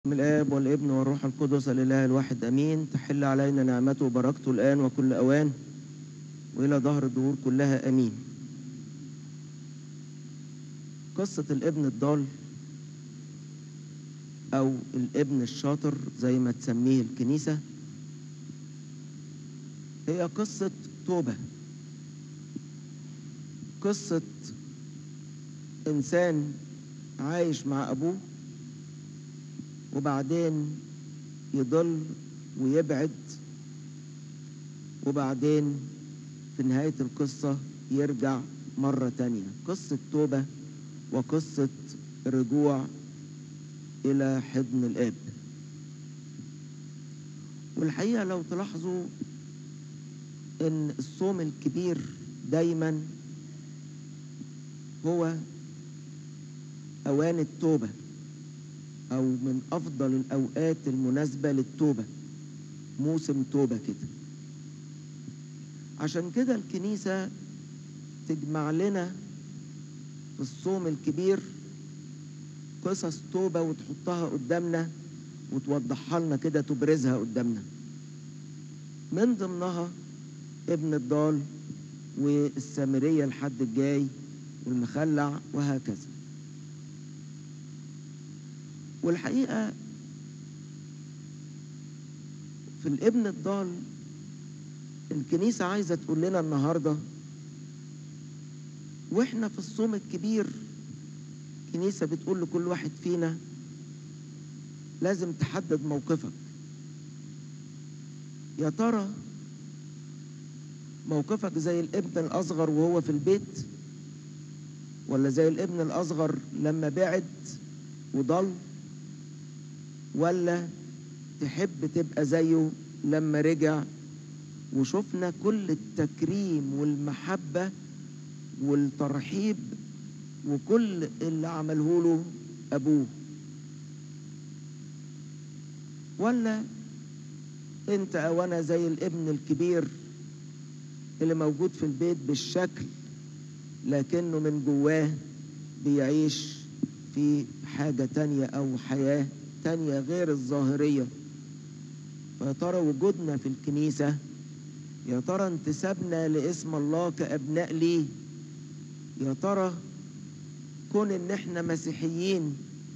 من الآب والابن والروح القدس الإله الواحد أمين تحل علينا نعمته وبركته الآن وكل أوان وإلى ظهر الدهور كلها أمين قصة الابن الضال أو الابن الشاطر زي ما تسميه الكنيسة هي قصة توبة قصة إنسان عايش مع أبوه وبعدين يضل ويبعد وبعدين في نهاية القصة يرجع مرة تانية قصة توبة وقصة رجوع إلى حضن الآب والحقيقة لو تلاحظوا إن الصوم الكبير دايما هو أوان التوبة أو من أفضل الأوقات المناسبة للتوبة موسم توبة كده عشان كده الكنيسة تجمع لنا في الصوم الكبير قصص توبة وتحطها قدامنا وتوضحها لنا كده تبرزها قدامنا من ضمنها ابن الضال والسامرية الحد الجاي والمخلع وهكذا والحقيقة في الابن الضال الكنيسة عايزة تقول لنا النهاردة واحنا في الصوم الكبير الكنيسة بتقول لكل واحد فينا لازم تحدد موقفك يا ترى موقفك زي الابن الأصغر وهو في البيت ولا زي الابن الأصغر لما بعد وضل ولا تحب تبقى زيه لما رجع وشفنا كل التكريم والمحبة والترحيب وكل اللي عمله له أبوه ولا انت او انا زي الابن الكبير اللي موجود في البيت بالشكل لكنه من جواه بيعيش في حاجة تانية أو حياة تانية غير الظاهرية فيا ترى وجودنا في الكنيسة يا ترى انتسابنا لاسم الله كأبناء ليه يا ترى كون ان احنا مسيحيين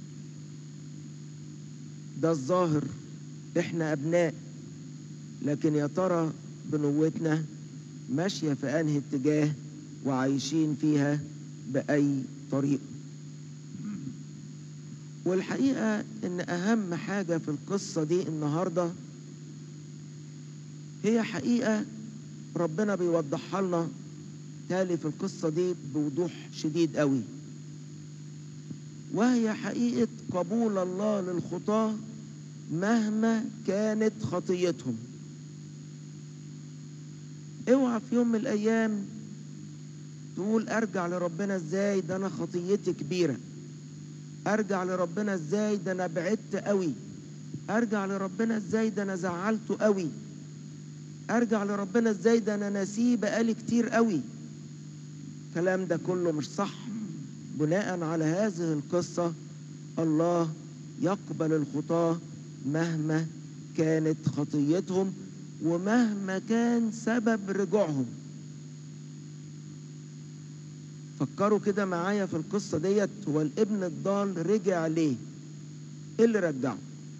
ده الظاهر احنا ابناء لكن يا ترى بنوتنا ماشية في انهي اتجاه وعايشين فيها بأي طريقة والحقيقة ان اهم حاجة في القصة دي النهاردة هي حقيقة ربنا بيوضحها لنا تالي في القصة دي بوضوح شديد قوي وهي حقيقة قبول الله للخطاة مهما كانت خطيتهم اوعى في يوم من الايام تقول ارجع لربنا ازاي ده انا خطيتي كبيره ارجع لربنا ازاي ده انا بعدت قوي ارجع لربنا ازاي ده انا زعلته قوي ارجع لربنا ازاي ده انا ناسيه بقالي كتير قوي الكلام ده كله مش صح بناء على هذه القصة الله يقبل الخطاة مهما كانت خطيتهم ومهما كان سبب رجوعهم فكروا كده معايا في القصة ديت هو الابن الضال رجع ليه ايه اللي رجعه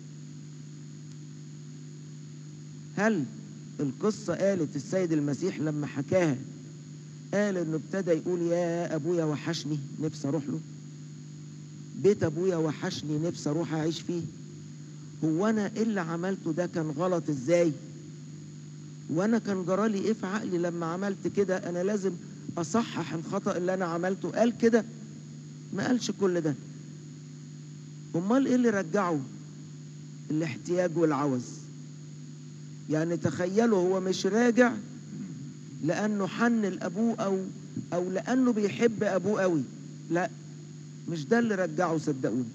هل القصة قالت السيد المسيح لما حكاها قال انه ابتدى يقول يا ابويا وحشني نفسي اروح له بيت ابويا وحشني نفسي اروح اعيش فيه هو انا ايه اللي عملته ده كان غلط ازاي وانا كان جرالي ايه في عقلي لما عملت كده انا لازم اصحح الخطأ اللي انا عملته قال كده ما قالش كل ده امال ايه اللي رجعه الاحتياج والعوز يعني تخيلوا هو مش راجع لانه حن لابوه او او لانه بيحب ابوه قوي لا مش ده اللي رجعه صدقوني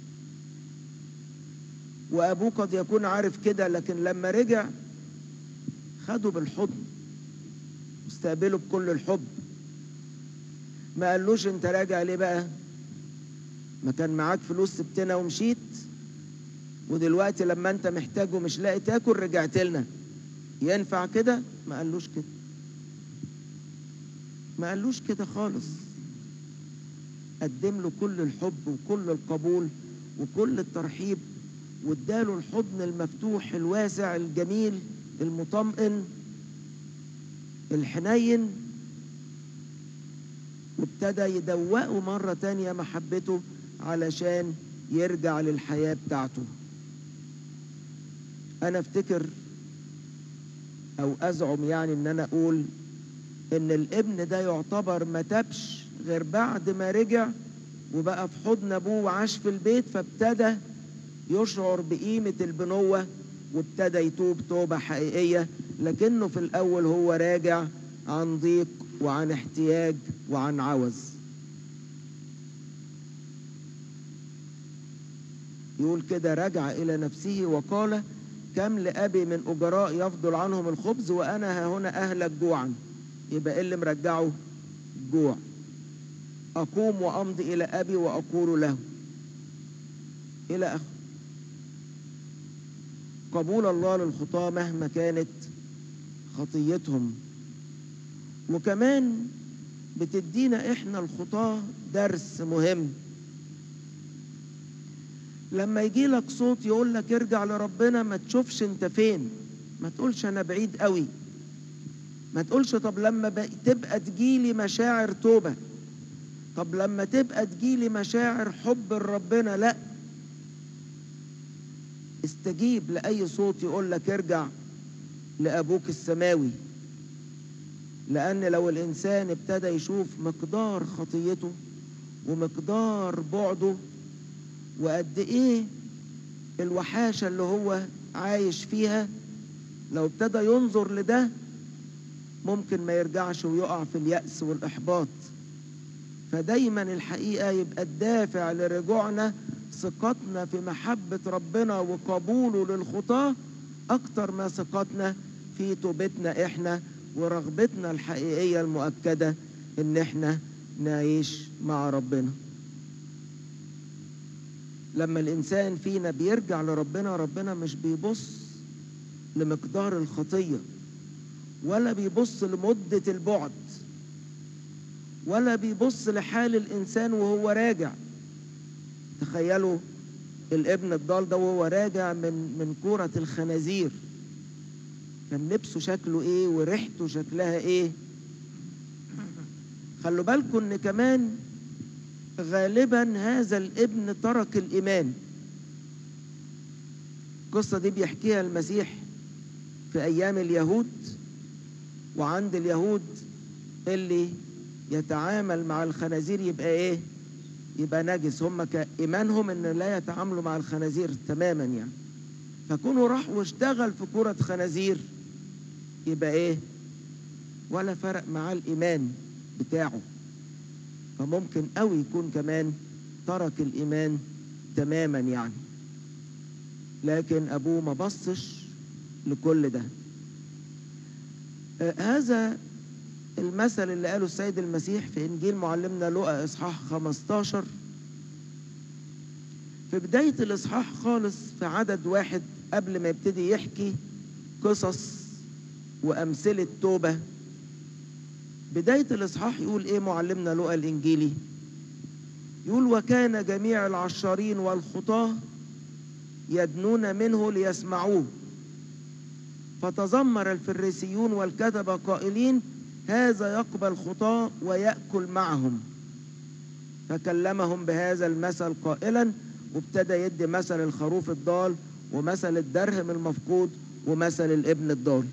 وابوه قد يكون عارف كده لكن لما رجع خده بالحضن استقبله بكل الحب ما قالوش انت راجع ليه بقى ما كان معاك فلوس سبتنا ومشيت ودلوقتي لما انت محتاج ومش لاقي تاكل رجعت لنا ينفع كده ما قالوش كده ما قالوش كده خالص قدم له كل الحب وكل القبول وكل الترحيب واداله الحضن المفتوح الواسع الجميل المطمئن الحنين وابتدى يدوقه مرة تانية محبته علشان يرجع للحياة بتاعته أنا أفتكر أو أزعم يعني إن أنا أقول إن الابن ده يعتبر ما تبش غير بعد ما رجع وبقى في حضن أبوه وعاش في البيت فابتدى يشعر بقيمة البنوة وابتدى يتوب توبة حقيقية لكنه في الأول هو راجع عن ضيق وعن احتياج وعن عوز يقول كده رجع إلى نفسه وقال كم لأبي من أجراء يفضل عنهم الخبز وأنا ها هنا أهلك جوعا يبقى إيه اللي مرجعه جوع أقوم وأمضي إلى أبي وأقول له إلى آخره قبول الله للخطاة مهما كانت خطيتهم وكمان بتدينا احنا الخطاة درس مهم لما يجي لك صوت يقول لك ارجع لربنا ما تشوفش انت فين ما تقولش انا بعيد قوي ما تقولش طب لما تبقى تجيلي مشاعر توبة طب لما تبقى تجيلي مشاعر حب لربنا لا استجيب لأي صوت يقول لك ارجع لأبوك السماوي لأن لو الإنسان ابتدى يشوف مقدار خطيته ومقدار بعده وقد إيه الوحاشة اللي هو عايش فيها لو ابتدى ينظر لده ممكن ما يرجعش ويقع في اليأس والإحباط فدايما الحقيقة يبقى الدافع لرجوعنا ثقتنا في محبة ربنا وقبوله للخطاة أكتر ما ثقتنا في توبتنا إحنا ورغبتنا الحقيقية المؤكدة إن إحنا نعيش مع ربنا لما الإنسان فينا بيرجع لربنا ربنا مش بيبص لمقدار الخطية ولا بيبص لمدة البعد ولا بيبص لحال الإنسان وهو راجع تخيلوا الابن الضال ده وهو راجع من من كورة الخنازير كان لبسه شكله ايه وريحته شكلها ايه خلوا بالكم ان كمان غالبا هذا الابن ترك الايمان القصة دي بيحكيها المسيح في ايام اليهود وعند اليهود اللي يتعامل مع الخنازير يبقى ايه يبقى نجس هم كإيمانهم ان لا يتعاملوا مع الخنازير تماما يعني فكونه راح واشتغل في كرة خنازير يبقى ايه ولا فرق معاه الإيمان بتاعه فممكن قوي يكون كمان ترك الإيمان تماما يعني لكن أبوه ما بصش لكل ده آه هذا المثل اللي قاله السيد المسيح في إنجيل معلمنا لقى إصحاح 15 في بداية الإصحاح خالص في عدد واحد قبل ما يبتدي يحكي قصص وأمثلة توبة بداية الإصحاح يقول إيه معلمنا لقى الإنجيلي يقول وكان جميع العشارين والخطاة يدنون منه ليسمعوه فتذمر الفريسيون والكتبة قائلين هذا يقبل خطاة ويأكل معهم فكلمهم بهذا المثل قائلا وابتدى يدي مثل الخروف الضال ومثل الدرهم المفقود ومثل الابن الضال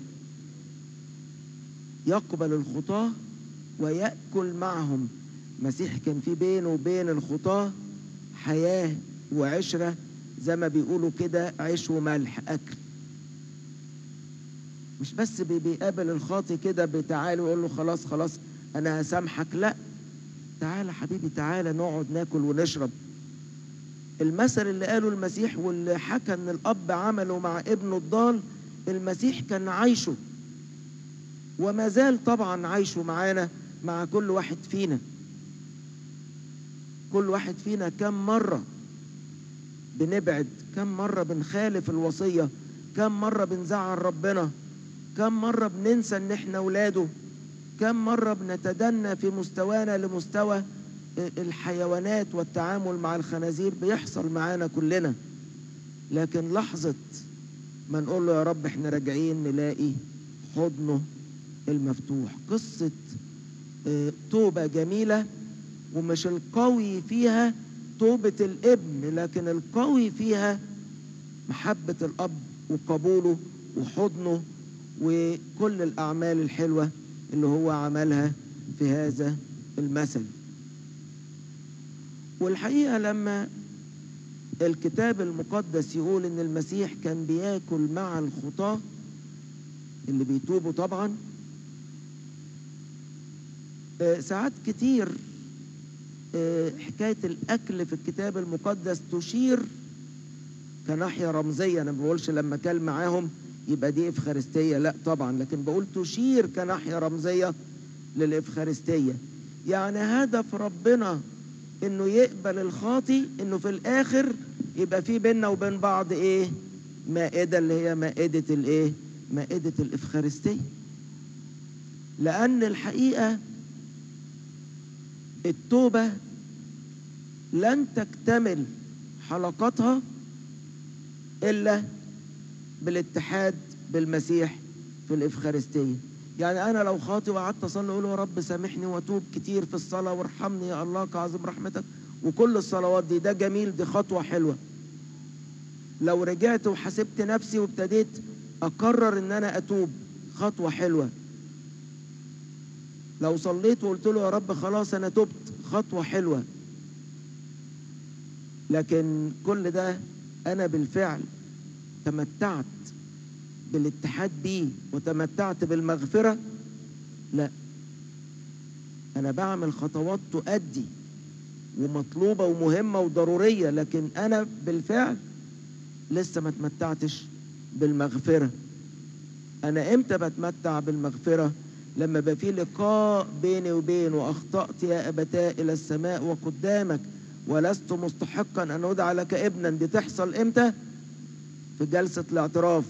يقبل الخطاة ويأكل معهم مسيح كان في بينه وبين الخطاة حياة وعشرة زي ما بيقولوا كده عيش وملح أكل مش بس بيقابل الخاطي كده بتعالى ويقول له خلاص خلاص انا هسامحك لا تعالى حبيبي تعالى نقعد ناكل ونشرب المثل اللي قاله المسيح واللي حكى ان الاب عمله مع ابنه الضال المسيح كان عايشه وما زال طبعا عايشه معانا مع كل واحد فينا كل واحد فينا كم مرة بنبعد كم مرة بنخالف الوصية كم مرة بنزعل ربنا كم مرة بننسى ان احنا ولاده كم مرة بنتدنى في مستوانا لمستوى الحيوانات والتعامل مع الخنازير بيحصل معانا كلنا لكن لحظة ما نقول له يا رب احنا راجعين نلاقي حضنه المفتوح قصة اه توبة جميلة ومش القوي فيها توبة الابن لكن القوي فيها محبة الأب وقبوله وحضنه وكل الأعمال الحلوة اللي هو عملها في هذا المثل والحقيقة لما الكتاب المقدس يقول ان المسيح كان بياكل مع الخطاة اللي بيتوبوا طبعا ساعات كتير حكاية الأكل في الكتاب المقدس تشير كناحية رمزية أنا ما بقولش لما كل معاهم يبقى دي إفخارستية لا طبعا لكن بقول تشير كناحية رمزية للإفخارستية يعني هدف ربنا إنه يقبل الخاطي إنه في الآخر يبقى في بيننا وبين بعض إيه مائدة اللي هي مائدة الإيه مائدة الإفخارستية لأن الحقيقة التوبة لن تكتمل حلقاتها إلا بالاتحاد بالمسيح في الإفخارستية يعني أنا لو خاطي وقعدت أصلي أقول يا رب سامحني وأتوب كتير في الصلاة وارحمني يا الله كعظيم رحمتك وكل الصلوات دي ده جميل دي خطوة حلوة لو رجعت وحسبت نفسي وابتديت أقرر إن أنا أتوب خطوة حلوة لو صليت وقلت له يا رب خلاص أنا تبت خطوة حلوة لكن كل ده أنا بالفعل تمتعت بالاتحاد بيه وتمتعت بالمغفرة لا أنا بعمل خطوات تؤدي ومطلوبة ومهمة وضرورية لكن أنا بالفعل لسه ما تمتعتش بالمغفرة أنا إمتى بتمتع بالمغفرة لما يبقى في لقاء بيني وبينه أخطأت يا أبتاء إلى السماء وقدامك ولست مستحقا أن أدعى لك ابنا دي تحصل إمتى في جلسة الاعتراف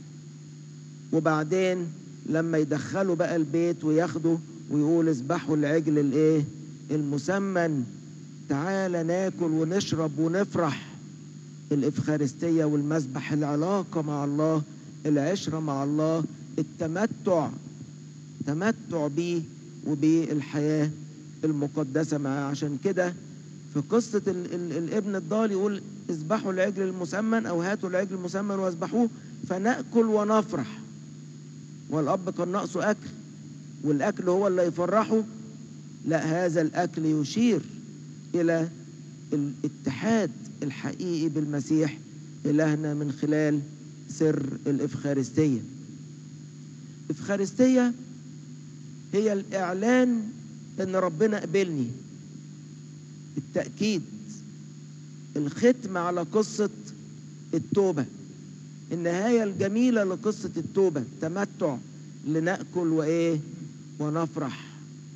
وبعدين لما يدخلوا بقى البيت وياخدوا ويقول اذبحوا العجل الايه المسمن تعالى ناكل ونشرب ونفرح الإفخارستية والمسبح العلاقة مع الله العشرة مع الله التمتع تمتع بيه وبالحياة المقدسة معاه عشان كده في قصة ال ال الابن الضال يقول اذبحوا العجل المسمن أو هاتوا العجل المسمن واذبحوه فنأكل ونفرح والأب كان ناقصه أكل والأكل هو اللي يفرحه لا هذا الأكل يشير إلى الاتحاد الحقيقي بالمسيح إلهنا من خلال سر الإفخارستية الإفخارستية هي الإعلان إن ربنا قبلني التأكيد الختم على قصة التوبة النهاية الجميلة لقصة التوبة تمتع لنأكل وإيه ونفرح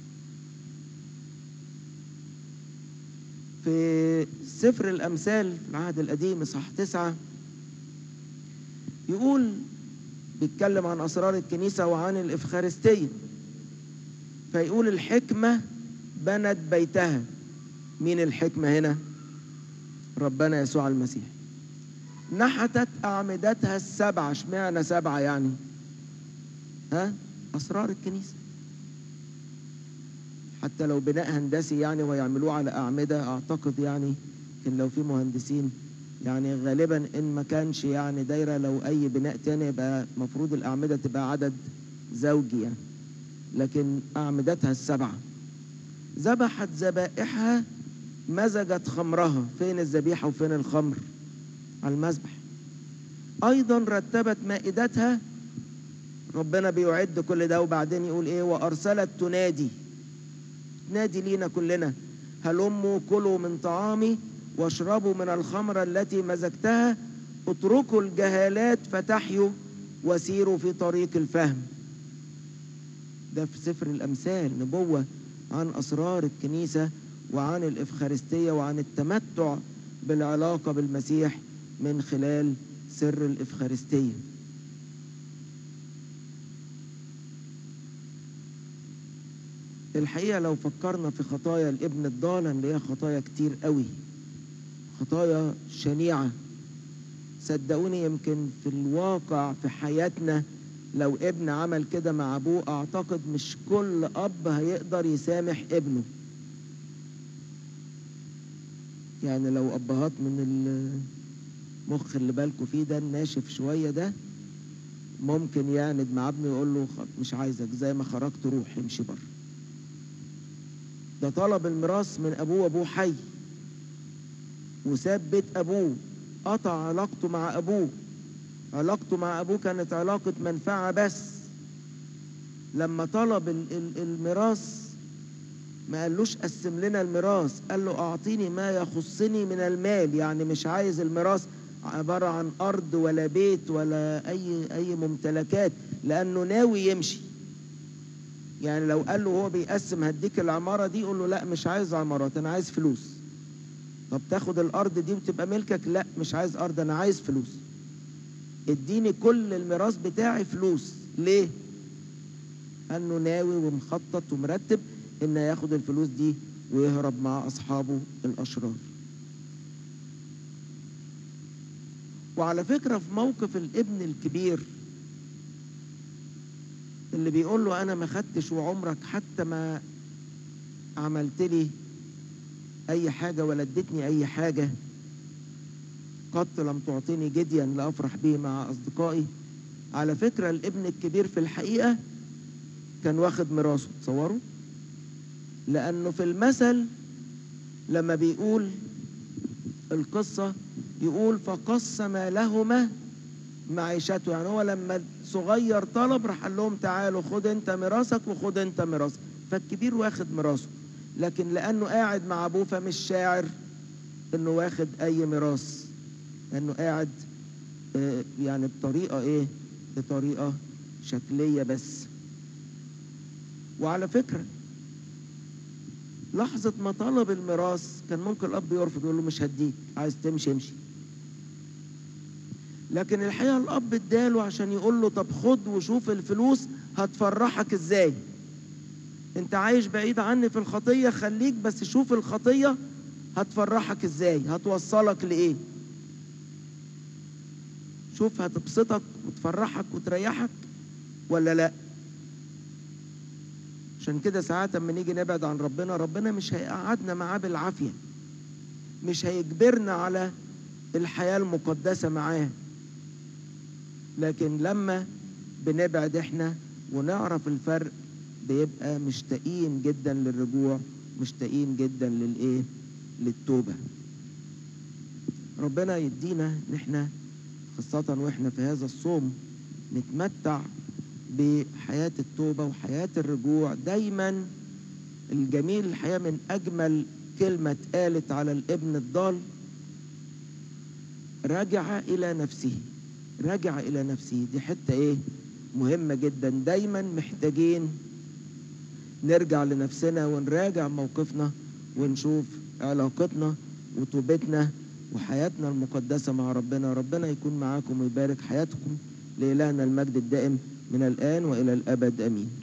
في سفر الأمثال في العهد القديم إصحاح تسعة يقول بيتكلم عن أسرار الكنيسة وعن الإفخارستية فيقول الحكمة بنت بيتها مين الحكمة هنا ربنا يسوع المسيح نحتت أعمدتها السبعة اشمعنى سبعة يعني ها أسرار الكنيسة حتى لو بناء هندسي يعني ويعملوه على أعمدة أعتقد يعني لكن لو في مهندسين يعني غالبا إن ما كانش يعني دايرة لو أي بناء تاني يبقى مفروض الأعمدة تبقى عدد زوجي يعني لكن أعمدتها السبعة ذبحت ذبائحها مزجت خمرها فين الذبيحة وفين الخمر على المذبح أيضا رتبت مائدتها ربنا بيعد كل ده وبعدين يقول إيه وأرسلت تنادي تنادي لينا كلنا هلموا كلوا من طعامي واشربوا من الخمر التي مزجتها اتركوا الجهالات فتحيوا وسيروا في طريق الفهم ده في سفر الأمثال نبوة عن أسرار الكنيسة وعن الإفخارستية وعن التمتع بالعلاقة بالمسيح من خلال سر الإفخارستية الحقيقة لو فكرنا في خطايا الابن الضال هنلاقيها خطايا كتير قوي خطايا شنيعة صدقوني يمكن في الواقع في حياتنا لو ابن عمل كده مع ابوه اعتقد مش كل اب هيقدر يسامح ابنه يعني لو ابهات من المخ اللي بالكوا فيه ده الناشف شويه ده ممكن يعند مع ابنه يقول له مش عايزك زي ما خرجت روح امشي بره ده طلب الميراث من ابوه وابوه حي وساب بيت ابوه قطع علاقته مع ابوه علاقته مع ابوه كانت علاقة منفعة بس لما طلب الميراث ما قالوش قسم لنا الميراث قال له اعطيني ما يخصني من المال يعني مش عايز الميراث عبارة عن ارض ولا بيت ولا اي اي ممتلكات لانه ناوي يمشي يعني لو قال له هو بيقسم هديك العمارة دي يقول له لا مش عايز عمارات انا عايز فلوس طب تاخد الارض دي وتبقى ملكك لا مش عايز ارض انا عايز فلوس اديني كل الميراث بتاعي فلوس ليه انه ناوي ومخطط ومرتب ان ياخد الفلوس دي ويهرب مع اصحابه الاشرار وعلى فكرة في موقف الابن الكبير اللي بيقول له انا ما خدتش وعمرك حتى ما عملت لي اي حاجة ولا اديتني اي حاجة قط لم تعطيني جديا لافرح به مع اصدقائي على فكرة الابن الكبير في الحقيقة كان واخد ميراثه تصوروا لانه في المثل لما بيقول القصة يقول فقسم لهما معيشته يعني هو لما صغير طلب راح قال لهم تعالوا خد انت ميراثك وخد انت ميراثك فالكبير واخد ميراثه لكن لانه قاعد مع ابوه فمش شاعر انه واخد اي ميراث لانه قاعد آه يعني بطريقه ايه بطريقه شكليه بس وعلى فكره لحظة ما طلب الميراث كان ممكن الأب يرفض يقول له مش هديك عايز تمشي امشي لكن الحقيقة الأب اداله عشان يقول له طب خد وشوف الفلوس هتفرحك ازاي انت عايش بعيد عني في الخطية خليك بس شوف الخطية هتفرحك ازاي هتوصلك لإيه شوف هتبسطك وتفرحك وتريحك ولا لا عشان كده ساعات اما نيجي نبعد عن ربنا ربنا مش هيقعدنا معاه بالعافية مش هيجبرنا على الحياة المقدسة معاه لكن لما بنبعد احنا ونعرف الفرق بيبقى مشتاقين جدا للرجوع مشتاقين جدا للايه للتوبة ربنا يدينا ان احنا خاصة واحنا في هذا الصوم نتمتع بحياة التوبة وحياة الرجوع دايما الجميل الحياة من أجمل كلمة اتقالت على الابن الضال رجع إلى نفسه رجع إلى نفسه دي حتة إيه مهمة جدا دايما محتاجين نرجع لنفسنا ونراجع موقفنا ونشوف علاقتنا وتوبتنا وحياتنا المقدسة مع ربنا ربنا يكون معاكم ويبارك حياتكم لإلهنا المجد الدائم من الآن وإلى الأبد أمين